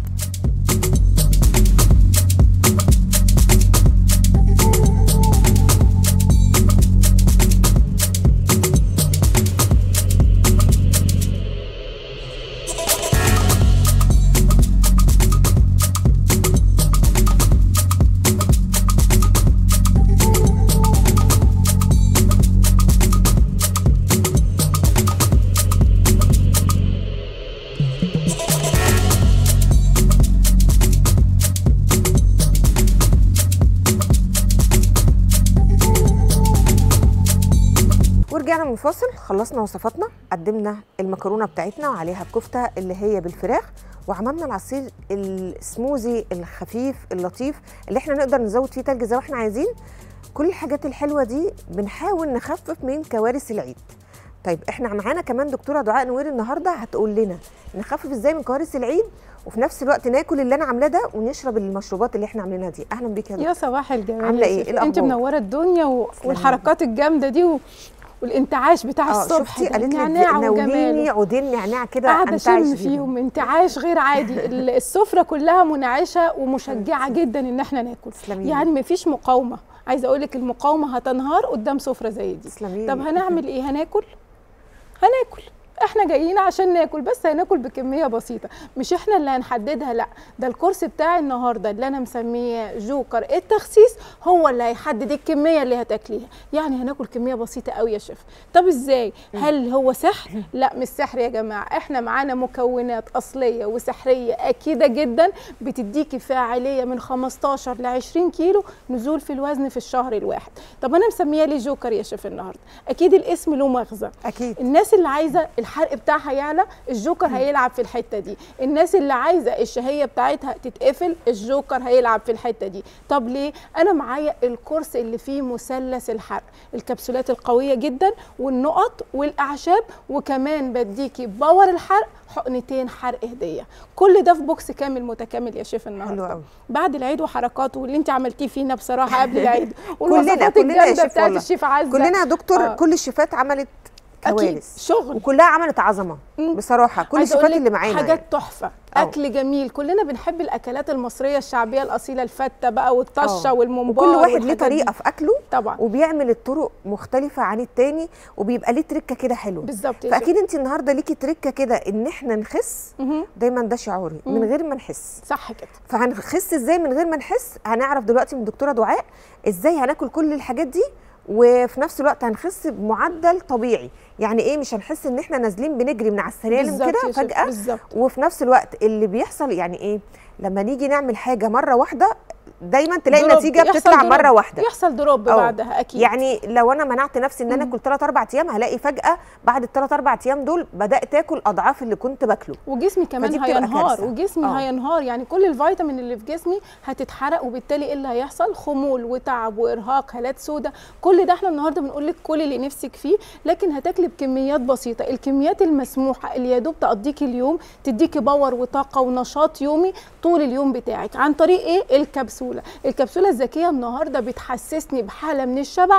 ورجعنا من الفاصل خلصنا وصفاتنا قدمنا المكرونه بتاعتنا وعليها الكفته اللي هي بالفراخ وعملنا العصير السموزي الخفيف اللطيف اللي احنا نقدر نزود فيه تلج زي ما احنا عايزين كل الحاجات الحلوه دي بنحاول نخفف من كوارث العيد طيب احنا معانا كمان دكتوره دعاء نوير النهارده هتقول لنا نخفف ازاي من كوارث العيد وفي نفس الوقت ناكل اللي انا عاملاه ده ونشرب المشروبات اللي احنا عاملينها دي اهلا بيك يا دكتور يا صباح الجمال عاملة يا إيه؟ شيخ. إيه انت الأخبار؟ منوره الدنيا و... والحركات الجامده دي و... والانتعاش بتاع اه الصبح شفتي ده، قالت لك النعناع ناوليني وجماله عودين نعناع كده قاعده انتعش اشم بيهم. فيهم انتعاش غير عادي ال- السفره كلها منعشه ومشجعه جدا ان احنا ناكل تسلمي يعني مفيش مقاومه عايزه اقول لك المقاومه هتنهار قدام سفره زي دي تسلمي طب لي. هنعمل ايه هناكل هناكل احنا جايين عشان ناكل بس هناكل بكميه بسيطه مش احنا اللي هنحددها لا ده الكورس بتاعي النهارده اللي انا مسميه جوكر التخسيس هو اللي هيحدد الكميه اللي هتاكليها يعني هناكل كميه بسيطه قوي يا شيف طب ازاي هل هو سحر لا مش سحر يا جماعه احنا معانا مكونات اصليه وسحريه اكيده جدا بتديكي فاعليه من 15 ل 20 كيلو نزول في الوزن في الشهر الواحد طب انا مسميه ليه جوكر يا شيف النهارده اكيد الاسم له مغزى اكيد الناس اللي عايزه الحرق بتاعها يعلى الجوكر هيلعب في الحته دي الناس اللي عايزه الشهيه بتاعتها تتقفل الجوكر هيلعب في الحته دي طب ليه انا معايا الكورس اللي فيه مثلث الحرق الكبسولات القويه جدا والنقط والاعشاب وكمان بديكي باور الحرق حقنتين حرق هديه كل ده في بوكس كامل متكامل يا شيف النهارده حلو قوي. بعد العيد وحركاته واللي انت عملتيه فينا بصراحه قبل العيد كلنا والوصفات كلنا يا الجامده شيف بتاعت والله الشيف عزه كلنا يا دكتور آه. كل الشيفات عملت اكيد كوارث شغل وكلها عملت عظمه مم. بصراحه كل عايزة أقول الشيفات لك اللي معانا حاجات يعني. تحفه أه. اكل جميل كلنا بنحب الاكلات المصريه الشعبيه الاصيله الفته بقى والطشه آه. والممبار وكل واحد ليه والحاجات دي. طريقه في اكله طبعا وبيعمل الطرق مختلفه عن التاني وبيبقى ليه تركه كده حلوه بالظبط يا شيخ. فاكيد انت النهارده ليكي تركه كده ان احنا نخس مهم. دايما ده شعوري من مم. غير ما نحس صح كده فهنخس ازاي من غير ما نحس هنعرف دلوقتي من الدكتوره دعاء ازاي هناكل كل الحاجات دي وفي نفس الوقت هنخس بمعدل طبيعي يعني ايه مش هنحس ان احنا نازلين بنجري من على السلالم بالظبط كده يا شيخ، فجاه بالظبط وفي نفس الوقت اللي بيحصل يعني ايه لما نيجي نعمل حاجه مره واحده دايما تلاقي دروب. النتيجه يحصل بتطلع دروب. مره واحده يحصل دروب أه. بعدها اكيد يعني لو انا منعت نفسي ان انا مم. اكل 3 4 ايام هلاقي فجاه بعد الثلاث اربع ايام دول بدات اكل اضعاف اللي كنت باكله وجسمي كمان فدي بتبقى هينهار كارثة. وجسمي آه. هينهار يعني كل الفيتامين اللي في جسمي هتتحرق وبالتالي ايه اللي هيحصل خمول وتعب وارهاق هالات سوداء كل ده احنا النهارده بنقول لك كل اللي نفسك فيه لكن هتاكلي بكميات بسيطه الكميات المسموحه اللي يا دوب تقضيكي اليوم تديكي باور وطاقه ونشاط يومي طول اليوم بتاعك عن طريق ايه الكبسوله الكبسوله الذكيه النهارده بتحسسني بحاله من الشبع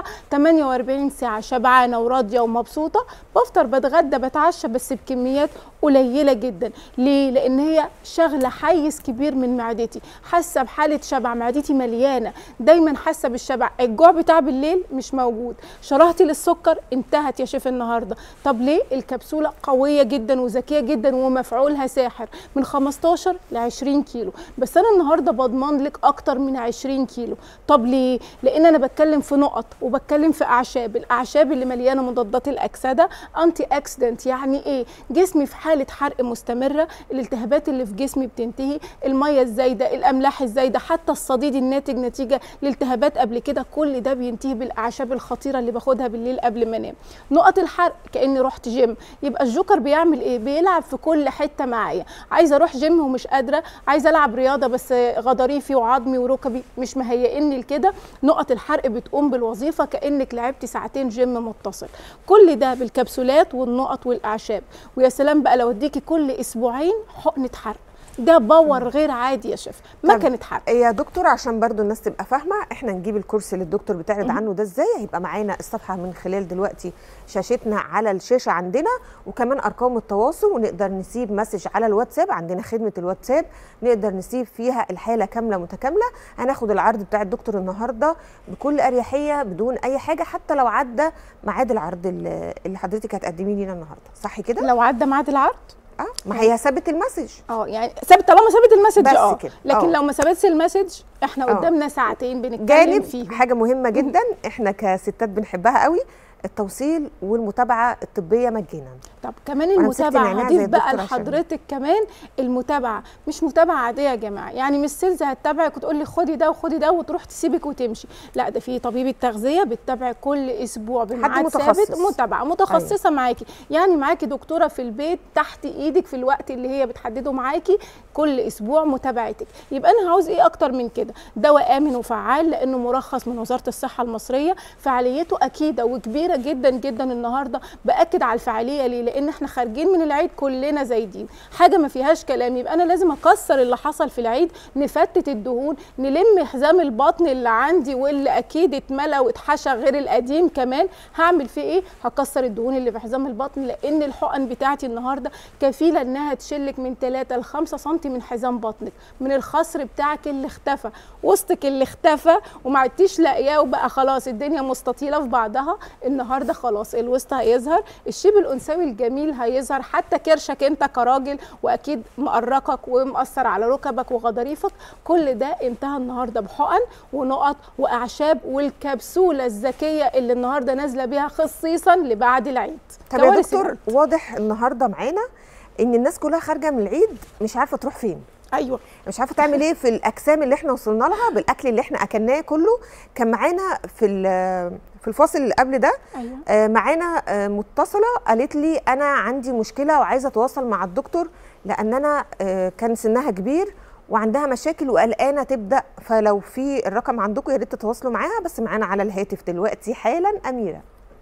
48 ساعه شبعانه وراضيه ومبسوطه بفطر بتغدى بتعشى بس بكميات قليله جدا ليه لان هي شغله حيز كبير من معدتي حاسه بحاله شبع معدتي مليانه دايما حاسه بالشبع الجوع بتاع بالليل مش موجود شراهتي للسكر انتهت يا شيف النهارده طب ليه الكبسوله قويه جدا وذكيه جدا ومفعولها ساحر من 15 ل 20 كيلو بس انا النهارده بضمن لك اكتر من 20 كيلو طب ليه لان انا بتكلم في نقط وبتكلم في اعشاب الاعشاب اللي مليانه مضادات الاكسده انتي اكسيدنت يعني ايه جسمي في حاله حرق مستمره الالتهابات اللي في جسمي بتنتهي الميه الزايده الاملاح الزايده حتى الصديد الناتج نتيجه لالتهابات قبل كده كل ده بينتهي بالاعشاب الخطيره اللي باخدها بالليل قبل ما انام نقط الحرق كاني رحت جيم يبقى الجوكر بيعمل ايه بيلعب في كل حته معايا عايزه اروح جيم ومش قادره عايزه العب رياضه بس غضاريفي وعظمي وركبي مش مهيئني لكده نقط الحرق بتقوم بالوظيفه كانك لعبتي ساعتين جيم متصل كل ده بالكبسولات والنقط والاعشاب ويا سلام بقى لو اديكي كل اسبوعين حقنه حرق ده باور غير عادي يا شيف طب مكنه حرق يا دكتور عشان برضو الناس تبقى فاهمه احنا نجيب الكورس اللي الدكتور بتعرض عنه ده ازاي هيبقى معانا الصفحه من خلال دلوقتي شاشتنا على الشاشه عندنا وكمان ارقام التواصل ونقدر نسيب مسج على الواتساب عندنا خدمه الواتساب نقدر نسيب فيها الحاله كامله متكامله هناخد العرض بتاع الدكتور النهارده بكل اريحيه بدون اي حاجه حتى لو عدى ميعاد العرض اللي اللي حضرتك هتقدميه لنا النهارده صح كده لو عدى ميعاد العرض اه ما هي ثابت المسج اه يعني ثابت طالما ثابت المسج بس اه كده. لكن آه. لو ما ثبتش المسج احنا آه. قدامنا ساعتين بنتكلم جانب فيهم حاجه مهمه جدا احنا كستات بنحبها قوي التوصيل والمتابعه الطبيه مجانا طب كمان وأنا مسكت المتابعه نعناع زي هضيف بقى الدكتور عشان- لحضرتك كمان المتابعه مش متابعه عاديه يا جماعه يعني مش سيلز هتتابعك وتقول لي خدي ده وخدي ده وتروح تسيبك وتمشي لا ده في طبيبه تغذيه بتتابع كل اسبوع بميعاد ثابت متخصص. متابعه متخصصه معاكي يعني معاكي دكتوره في البيت تحت ايدك في الوقت اللي هي بتحدده معاكي كل اسبوع متابعتك يبقى انا عاوز ايه اكتر من كده دواء امن وفعال لانه مرخص من وزاره الصحه المصريه فعاليته اكيده وكبيره جدا جدا النهارده باكد على الفعاليه ليه لان احنا خارجين من العيد كلنا زايدين حاجه ما فيهاش كلام يبقى انا لازم اكسر اللي حصل في العيد نفتت الدهون نلم حزام البطن اللي عندي واللي اكيد اتملى واتحشى غير القديم كمان هعمل فيه ايه هكسر الدهون اللي في حزام البطن لان الحقن بتاعتي النهارده كفيله انها تشلك من 3 ل 5 سم من حزام بطنك من الخصر بتاعك اللي اختفى وسطك اللي اختفى وما عدتيش لاقياه وبقى خلاص الدنيا مستطيله في بعضها النهارده خلاص الوسط هيظهر الشيب الانثوي الجميل هيظهر حتى كرشك انت كراجل واكيد مقرقك ومأثر على ركبك وغضاريفك كل ده انتهى النهارده بحقن ونقط واعشاب والكبسوله الذكيه اللي النهارده نازله بيها خصيصا لبعد العيد طب يا كوارث دكتور العيد. واضح النهارده معانا ان الناس كلها خارجه من العيد مش عارفه تروح فين ايوه مش عارفه تعمل ايه في الاجسام اللي احنا وصلنا لها بالاكل اللي احنا اكلناه كله كان معانا في ال- في الفاصل اللي قبل ده ايوه آه، معانا آه، متصله قالت لي انا عندي مشكله وعايزه اتواصل مع الدكتور لان انا آه، كان سنها كبير وعندها مشاكل وقلقانه تبدا فلو في الرقم عندكم يا ريت تتواصلوا معاها بس معانا على الهاتف دلوقتي حالا اميره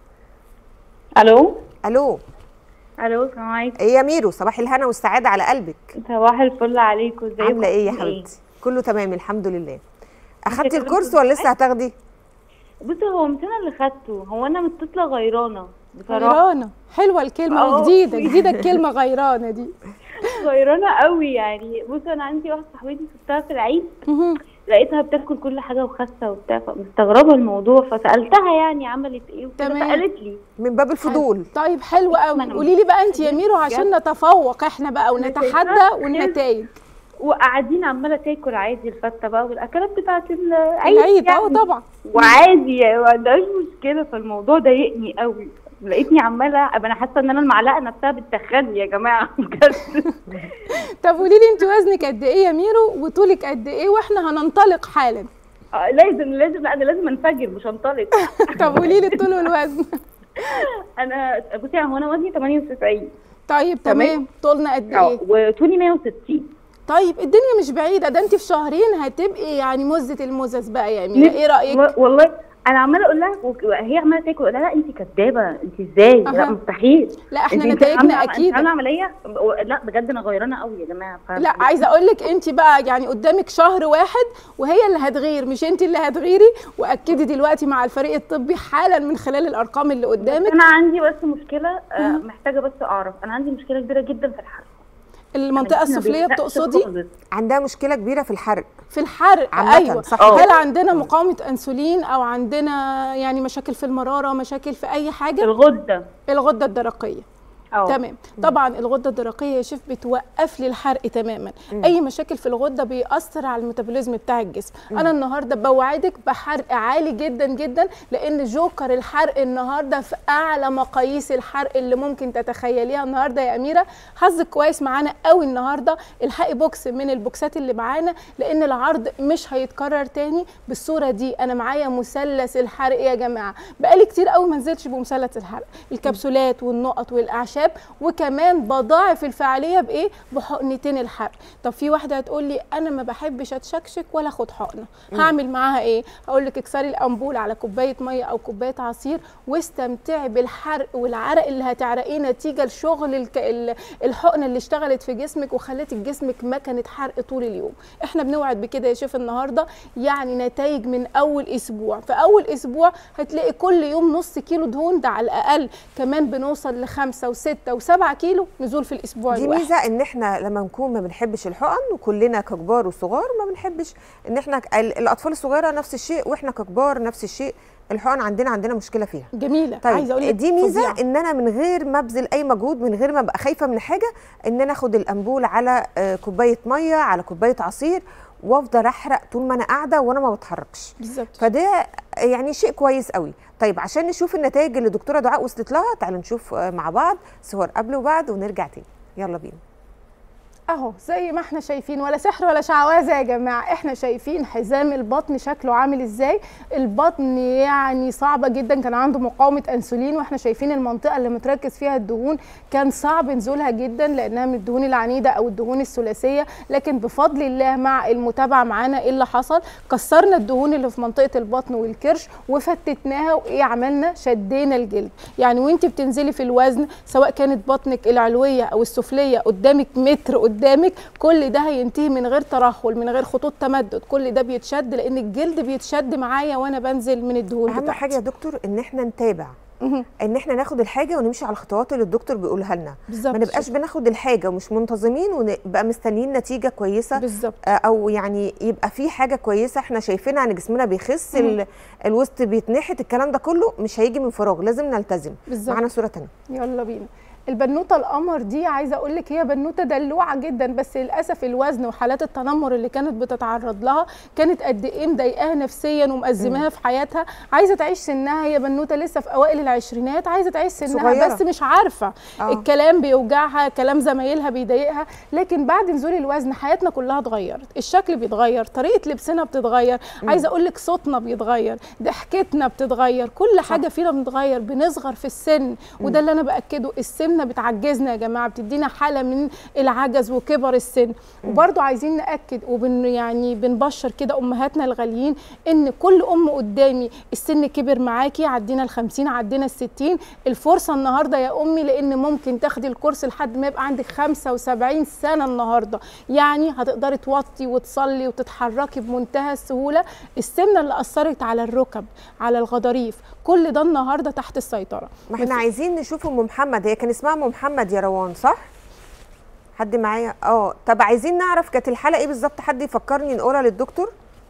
الو الو الو السلام عليكم ايه يا ميرو صباح الهنا والسعاده على قلبك صباح الفل عليكم ازيكم عامله ايه يا عاملين حبيبتي كله تمام الحمد لله اخدتي كده الكورس بتقولي ولا لسه هتاخدي بصي هو مش انا اللي خدته هو انا متصله غيرانه بصراحه غيرانه حلوه الكلمه اه. وجديده جديده الكلمه غيرانه دي غيرانه قوي يعني بص انا عندي واحده صاحبتي شفتها في العيد مهم. لقيتها بتاكل كل حاجه وخاسه وبتاع فمستغربه الموضوع فسالتها يعني عملت ايه وكده تمام. فقالت لي من باب الفضول طيب حلو قوي ما أنا قولي لي بقى انت يا ميرو عشان نتفوق احنا بقى ونتحدى شايفة والنتائج وقاعدين عماله تاكل عادي الفته بقى والاكلات بتاعت العيد العيد اه يعني. طبعا وعادي يعني ما عندهاش مشكله فالموضوع ضايقني قوي لقيتني عماله ابقى انا حاسه ان انا المعلقه نفسها بتتخني يا جماعه بجد طب قولي لي انت وزنك قد ايه يا ميرو وطولك قد ايه واحنا هننطلق حالا آه، لازم لازم لا انا لازم انفجر مش هنطلق طب قولي لي الطول والوزن انا بصي هو انا وزني 98 طيب تمام. تمام طولنا قد اه ايه وطولي 160 طيب الدنيا مش بعيده ده انت في شهرين هتبقي يعني مزه المزز بقى يا ميرا ايه رايك و- والله انا عماله اقول لها وك- هي عماله تاكل اقول لها لا انت كدابه انت ازاي لا أها. مستحيل لا احنا انت- انت نتائجنا عاملة- اكيد انت عامله عمليه و- لا بجد انا غيرانه قوي يا جماعه ف... لا عايزه اقول لك انت بقى يعني قدامك شهر واحد وهي اللي هتغير مش انت اللي هتغيري واكدي دلوقتي مع الفريق الطبي حالا من خلال الارقام اللي قدامك انا عندي بس مشكله آه، محتاجه بس اعرف انا عندي مشكله كبيره جدا في الحرق المنطقه أنا جسمي ما السفليه بيحرقش بتقصدي خالص. عندها مشكله كبيره في الحرق في الحرق عامة، ايوه صح كده. هل عندنا مقاومه انسولين او عندنا يعني مشاكل في المراره مشاكل في اي حاجه الغده الغده الدرقيه اه تمام طبعا الغده الدرقيه يا شيف بتوقف لي الحرق تماما اي مشاكل في الغده بيأثر على الميتابوليزم بتاع الجسم انا النهارده بوعدك بحرق عالي جدا جدا لان جوكر الحرق النهارده في اعلى مقاييس الحرق اللي ممكن تتخيليها النهارده يا اميره حظك كويس معانا قوي النهارده الحقي بوكس من البوكسات اللي معانا لان العرض مش هيتكرر تاني بالصوره دي انا معايا مثلث الحرق يا جماعه بقالي كتير قوي ما نزلتش بمثلث الحرق الكبسولات والنقط والاعشاب وكمان بضاعف الفعاليه بايه بحقنتين الحرق طب في واحده هتقول لي انا ما بحبش اتشكشك ولا اخد حقنه هعمل معاها ايه هقول لك اكسري الامبول على كوبايه ميه او كوبايه عصير واستمتعي بالحرق والعرق اللي هتعرقيه نتيجه لشغل الك... ال- الحقنه اللي اشتغلت في جسمك وخلت جسمك مكنه حرق طول اليوم احنا بنوعد بكده يا شيف النهارده يعني نتائج من اول اسبوع في اول اسبوع هتلاقي كل يوم نص كيلو دهون ده على الاقل كمان بنوصل لخمسة وستة وسبعة كيلو نزول في الاسبوع دي الواحد ميزه ان احنا لما نكون ما بنحبش الحقن وكلنا ككبار وصغار ما بنحبش ان احنا ال- الاطفال الصغيره نفس الشيء واحنا ككبار نفس الشيء الحقن عندنا عندنا مشكله فيها جميله طيب عايزه اقول لك دي ميزه فظيعة. ان انا من غير ما ابذل اي مجهود من غير ما ابقى خايفه من حاجه ان انا اخد الانبول على آه، كوبايه ميه على كوبايه عصير وافضل احرق طول ما انا قاعده وانا ما بتحركش بالظبط فده يعني شيء كويس قوي طيب عشان نشوف النتائج اللي الدكتوره دعاء وصلت لها تعالوا نشوف آه، مع بعض صور قبل وبعد ونرجع تاني يلا بينا اهو زي ما احنا شايفين ولا سحر ولا شعوذه يا جماعه احنا شايفين حزام البطن شكله عامل ازاي البطن يعني صعبه جدا كان عنده مقاومه انسولين واحنا شايفين المنطقه اللي متركز فيها الدهون كان صعب نزولها جدا لانها من الدهون العنيده او الدهون الثلاثيه لكن بفضل الله مع المتابعه معانا ايه اللي حصل كسرنا الدهون اللي في منطقه البطن والكرش وفتتناها وايه عملنا شدينا الجلد يعني وانت بتنزلي في الوزن سواء كانت بطنك العلويه او السفليه قدامك متر قدامك كل ده هينتهي من غير ترهل من غير خطوط تمدد كل ده بيتشد لان الجلد بيتشد معايا وانا بنزل من الدهون اهم بتاعتي. حاجه يا دكتور ان احنا نتابع مهم. ان احنا ناخد الحاجه ونمشي على الخطوات اللي الدكتور بيقولها لنا بالظبط ما نبقاش بناخد الحاجه ومش منتظمين ونبقى مستنيين نتيجه كويسه بالظبط آه، او يعني يبقى في حاجه كويسه احنا شايفينها ان جسمنا بيخس ال- الوسط بيتنحت الكلام ده كله مش هيجي من فراغ لازم نلتزم بالظبط معانا صوره تانية يلا بينا البنوته القمر دي عايزه اقول لك هي بنوته دلوعه جدا بس للاسف الوزن وحالات التنمر اللي كانت بتتعرض لها كانت قد ايه مضايقاها نفسيا ومأزماها في حياتها عايزه تعيش سنها هي بنوته لسه في اوائل العشرينات عايزه تعيش سنها صغيرة. بس مش عارفه آه. الكلام بيوجعها كلام زمايلها بيضايقها لكن بعد نزول الوزن حياتنا كلها اتغيرت الشكل بيتغير طريقه لبسنا بتتغير عايزه اقول لك صوتنا بيتغير ضحكتنا بتتغير كل حاجه فينا بتتغير بنصغر في السن وده اللي انا باكده السمنه بتعجزنا يا جماعه بتدينا حاله من العجز وكبر السن وبرضو عايزين ناكد وبن يعني بنبشر كده امهاتنا الغاليين ان كل ام قدامي السن كبر معاكي عدينا ال50 عدينا ال60 الفرصه النهارده يا امي لان ممكن تاخدي الكورس لحد ما يبقى عندك 75 سنه النهارده يعني هتقدري توطي وتصلي وتتحركي بمنتهى السهوله السمنه اللي اثرت على الركب على الغضاريف كل ده النهارده تحت السيطره ما احنا عايزين نشوف ام محمد هي كان اسمها ام محمد يا روان صح حد معايا اه طب عايزين نعرف كانت الحاله ايه بالظبط حد يفكرني نقولها للدكتور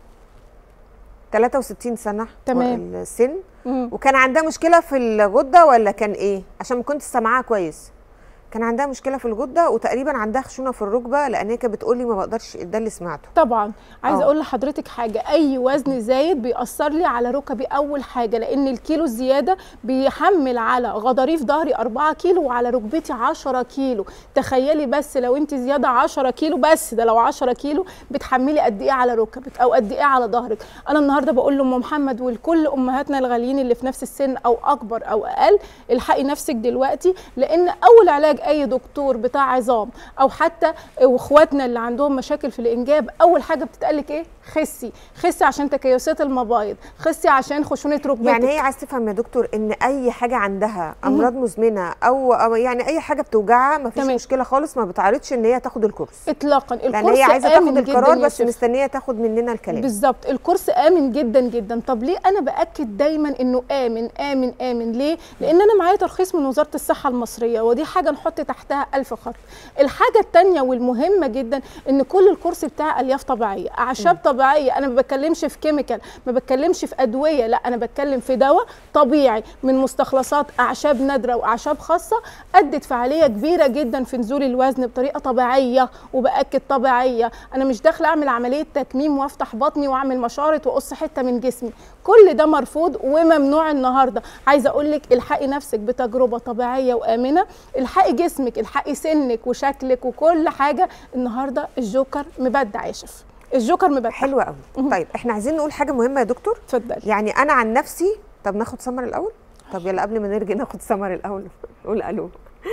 63 سنه تمام. السن مم. وكان عندها مشكله في الغده ولا كان ايه عشان ما كنت سامعاها كويس كان عندها مشكله في الغده وتقريبا عندها خشونه في الركبه لان هي كانت بتقول لي ما بقدرش ده اللي سمعته طبعا عايزه آه. اقول لحضرتك حاجه اي وزن زايد بيأثر لي على ركبي اول حاجه لان الكيلو الزياده بيحمل على غضاريف ظهري 4 كيلو وعلى ركبتي 10 كيلو تخيلي بس لو انت زياده 10 كيلو بس ده لو 10 كيلو بتحملي قد ايه على ركبك او قد ايه على ظهرك انا النهارده بقول لام محمد ولكل امهاتنا الغاليين اللي في نفس السن او اكبر او اقل الحقي نفسك دلوقتي لان اول علاج اي دكتور بتاع عظام او حتى واخواتنا اللي عندهم مشاكل في الانجاب اول حاجه بتتقالك ايه خسي خسي عشان تكيسات المبايض خسي عشان خشونه ركبتك يعني هي عايز تفهم يا دكتور ان اي حاجه عندها امراض مزمنه او, أو يعني اي حاجه بتوجعها ما فيش تمام. مشكله خالص ما بتعرضش ان هي تاخد الكورس اطلاقا لان الكورس هي عايزه آمن تاخد جداً القرار يا بس شيخ. مستنيه تاخد مننا الكلام بالظبط الكورس امن جدا جدا طب ليه انا باكد دايما انه امن امن امن ليه لان انا معايا ترخيص من وزاره الصحه المصريه ودي حاجه نحط تحتها الف خط الحاجه الثانيه والمهمه جدا ان كل الكورس بتاع الياف طبيعيه اعشاب طبيعيه انا ما بتكلمش في كيميكال ما بتكلمش في ادويه لا انا بتكلم في دواء طبيعي من مستخلصات اعشاب نادره واعشاب خاصه ادت فعاليه كبيره جدا في نزول الوزن بطريقه طبيعيه وباكد طبيعيه انا مش داخله اعمل عمليه تكميم وافتح بطني واعمل مشارط واقص حته من جسمي كل ده مرفوض وممنوع النهارده عايزه اقول لك الحقي نفسك بتجربه طبيعيه وامنه الحقي جسمك الحقي سنك وشكلك وكل حاجه النهارده الجوكر مبدع يا شيف الجوكر مبدع حلوه قوي طيب احنا عايزين نقول حاجه مهمه يا دكتور اتفضلي يعني انا عن نفسي طب ناخد سمر الاول طب يلا قبل ما نرجع ناخد سمر الاول قول الو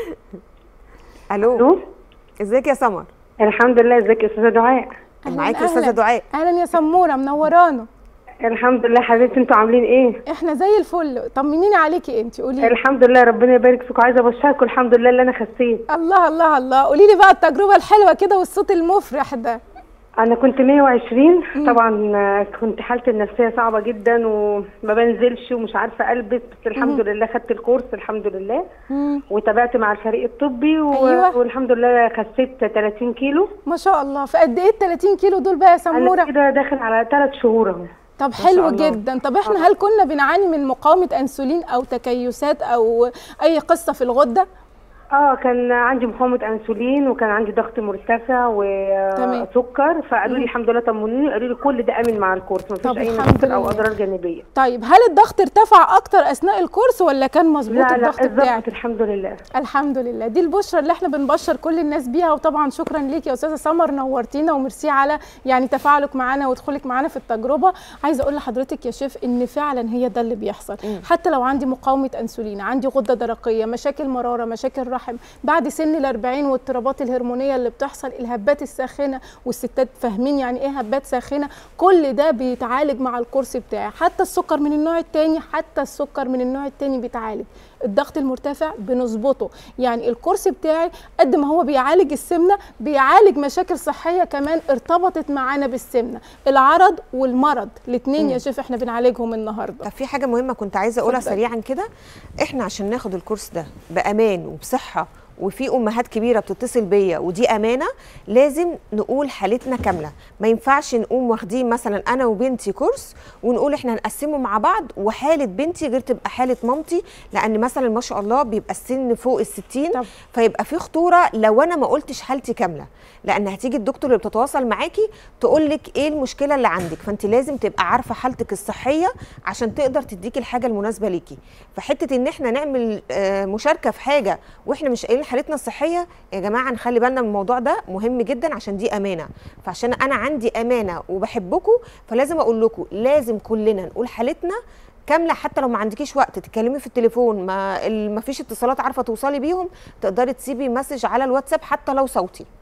الو الو ازيك يا سمر الحمد لله ازيك يا استاذه دعاء أهلاً، معاكي أهلاً. استاذه دعاء اهلا يا سموره منورانا الحمد لله حبيبتي انتوا عاملين ايه احنا زي الفل طمنيني عليكي انت قولي لي. الحمد لله ربنا يبارك فيكم عايزه ابشركم الحمد لله اللي انا خسيت الله الله الله قولي لي بقى التجربه الحلوه كده والصوت المفرح ده انا كنت 120 طبعا آه، كنت حالتي النفسيه صعبه جدا وما بنزلش ومش عارفه البس بس الحمد لله خدت الكورس الحمد لله مم. وتابعت مع الفريق الطبي و... أيوة. والحمد لله خسيت 30 كيلو ما شاء الله في قد ايه ال 30 كيلو دول بقى يا انا سموره كده داخل على 3 شهور اهو طب شاء حلو الله. جدا طب احنا هل كنا بنعاني من مقاومه انسولين او تكيسات او اي قصه في الغده اه كان عندي مقاومة انسولين وكان عندي ضغط مرتفع تمام. وسكر فقالوا لي الحمد لله طمنوني قالوا لي كل ده امن مع الكورس طب مفيش اي الحمد مشاكل او لله. اضرار جانبيه طيب هل الضغط ارتفع اكتر اثناء الكورس ولا كان مظبوط لا لا الضغط بتاعك الضغط الحمد لله الحمد لله دي البشرة اللي احنا بنبشر كل الناس بيها وطبعا شكرا ليك يا استاذه سمر نورتينا وميرسي على يعني تفاعلك معانا ودخولك معانا في التجربه عايزه اقول لحضرتك يا شيف ان فعلا هي ده اللي بيحصل حتى لو عندي مقاومه انسولين عندي غده درقيه مشاكل مراره مشاكل رحم بعد سن ال 40 واضطرابات الهرمونيه اللي بتحصل الهبات الساخنه والستات فاهمين يعني ايه هبات ساخنه كل ده بيتعالج مع الكورس بتاعي حتى السكر من النوع الثاني حتى السكر من النوع الثاني بيتعالج الضغط المرتفع بنظبطه يعني الكورس بتاعي قد ما هو بيعالج السمنه بيعالج مشاكل صحيه كمان ارتبطت معانا بالسمنه العرض والمرض الاثنين يا شيف احنا بنعالجهم النهارده طب في حاجه مهمه كنت عايزه اقولها اتفضلي. سريعا كده احنا عشان ناخد الكورس ده بامان وبصحه وفي امهات كبيره بتتصل بيا ودي امانه لازم نقول حالتنا كامله ما ينفعش نقوم واخدين مثلا انا وبنتي كورس ونقول احنا هنقسمه مع بعض وحاله بنتي غير تبقى حاله مامتي لان مثلا ما شاء الله بيبقى السن فوق الستين طب. فيبقى في خطوره لو انا ما قلتش حالتي كامله لان هتيجي الدكتور اللي بتتواصل معاكي تقول لك ايه المشكله اللي عندك فانت لازم تبقى عارفه حالتك الصحيه عشان تقدر تديكي الحاجه المناسبه ليكي فحته ان احنا نعمل آه، مشاركه في حاجه واحنا مش قايلين حالتنا الصحيه يا جماعه نخلي بالنا من الموضوع ده مهم جدا عشان دي امانه فعشان انا عندي امانه وبحبكم فلازم اقول لكم لازم كلنا نقول حالتنا كامله حتى لو ما عندكيش وقت تتكلمي في التليفون ما ال- ما فيش اتصالات عارفه توصلي بيهم تقدري تسيبي مسج على الواتساب حتى لو صوتي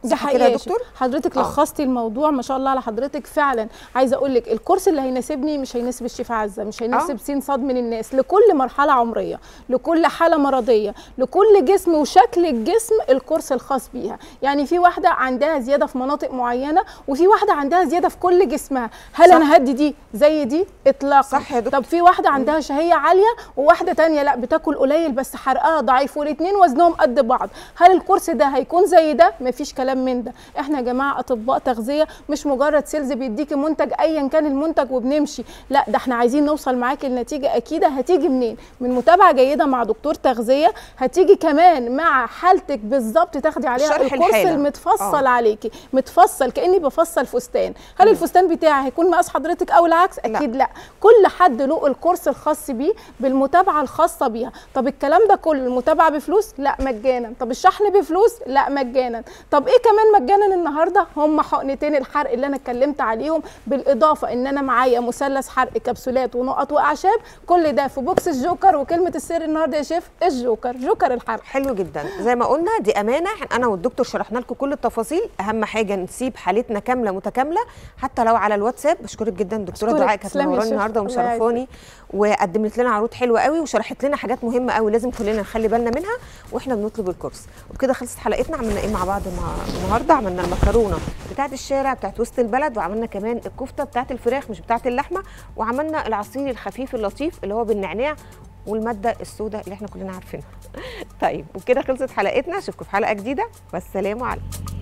ده صح كده حقيقي يا دكتور حضرتك آه. لخصتي الموضوع ما شاء الله على حضرتك فعلا عايزه اقول لك الكورس اللي هيناسبني مش هيناسب الشيف عزه مش هيناسب سين صاد من الناس لكل مرحله عمريه لكل حاله مرضيه لكل جسم وشكل الجسم الكورس الخاص بيها يعني في واحده عندها زياده في مناطق معينه وفي واحده عندها زياده في كل جسمها هل صح. انا هدي دي زي دي اطلاقا صح يا دكتور. طب في واحده عندها شهيه عاليه وواحده تانية لا بتاكل قليل بس حرقها ضعيف والاثنين وزنهم قد بعض هل الكورس ده هيكون زي ده مفيش كلام من ده احنا يا جماعه اطباء تغذيه مش مجرد سيلز بيديكي منتج ايا كان المنتج وبنمشي لا ده احنا عايزين نوصل معاكي لنتيجه اكيده هتيجي منين من متابعه جيده مع دكتور تغذيه هتيجي كمان مع حالتك بالظبط تاخدي عليها شرح الكورس الحالة. المتفصل آه. عليكي متفصل كاني بفصل فستان هل الفستان بتاعي هيكون مقاس حضرتك او العكس لا. اكيد لا كل حد له الكورس الخاص بيه بالمتابعه الخاصه بيها طب الكلام ده كله المتابعه بفلوس لا مجانا طب الشحن بفلوس لا مجانا طب ايه كمان مجانا النهارده هم حقنتين الحرق اللي انا اتكلمت عليهم بالاضافه ان انا معايا مثلث حرق كبسولات ونقط واعشاب كل ده في بوكس الجوكر وكلمه السر النهارده يا شيف الجوكر جوكر الحرق حلو جدا زي ما قلنا دي امانه انا والدكتور شرحنا لكم كل التفاصيل اهم حاجه نسيب حالتنا كامله متكامله حتى لو على الواتساب بشكرك جدا دكتوره أشكرك. دعاء كانت تسلمي يا منوراني شيف. النهارده الله ومشرفاني وقدمت لنا عروض حلوه قوي وشرحت لنا حاجات مهمه قوي لازم كلنا نخلي بالنا منها واحنا بنطلب الكورس وبكده خلصت حلقتنا عملنا ايه مع بعض مع- النهارده عملنا المكرونه بتاعه الشارع بتاعه وسط البلد وعملنا كمان الكفته بتاعه الفراخ مش بتاعه اللحمه وعملنا العصير الخفيف اللطيف اللي هو بالنعناع والماده السوداء اللي احنا كلنا عارفينها طيب وكده خلصت حلقتنا اشوفكم في حلقه جديده والسلام عليكم